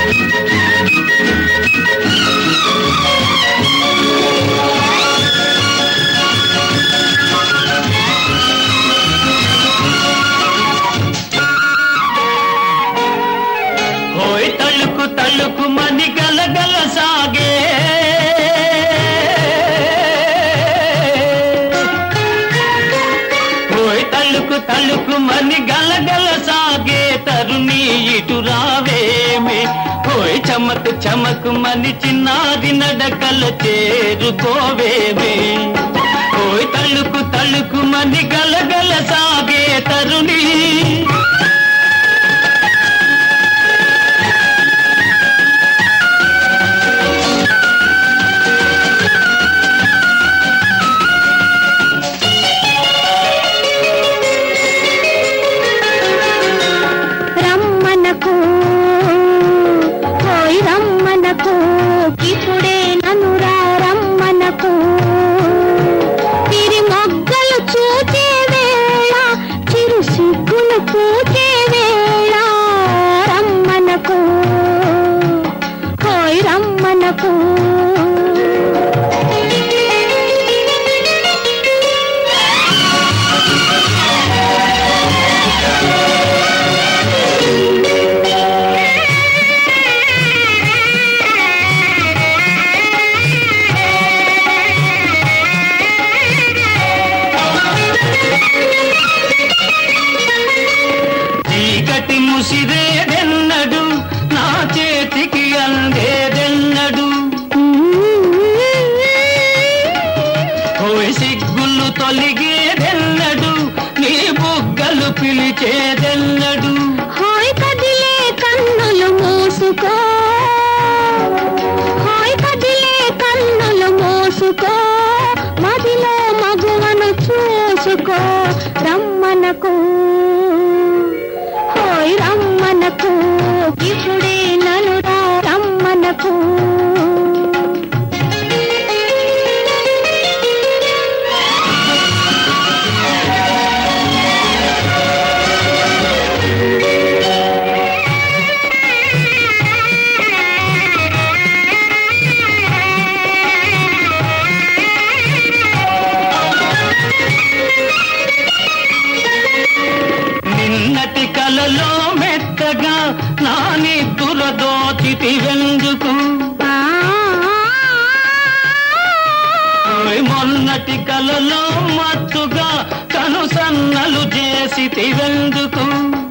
హోయ్ తళుకు తళుకు మని గలగల సాగే హోయ్ తళుకు తళుకు మని గలగల సాగే తరుణి ఇటు రావేమే హోయ్ చమకు చమకు మని చిన్నాది నడకల చేరుకోవేమే హోయ్ తళుకు తళుకు మని గలగల సాగే తరుణి రమ్మనకు పోయి రమ్మనకు ఇప్పుడే నన్ను రా రమ్మనకు తిరి మొగ్గలు చూచే వేళ చిరు సిగ్గులు పూచే వేళ రమ్మనకు పోయి రమ్మనకు చీకటి ముసిరేదెన్నడు నా చేతికి అందేదెన్నడు ఓయ్ సిగ్గులు తొలిగేదెన్నడు నీ బుగ్గలు పిలిచేదెన్నడు హాయ్ కదిలే కన్నులు మూసుకో హాయ్ కదిలే కన్నులు మూసుకో మదిలో మగువను చూసుకో రమ్మనకు హాయ్ రమ్మనకు ఇప్పుడే నన్ను రా రమ్మనకు నిన్నటి కలలో మెత్తగా నా నిద్దుర దోచితి వెందుకు ఆ ఓయ్ మొన్నటి కలలో మత్తుగా కను సన్నలు చేసి వెందుకు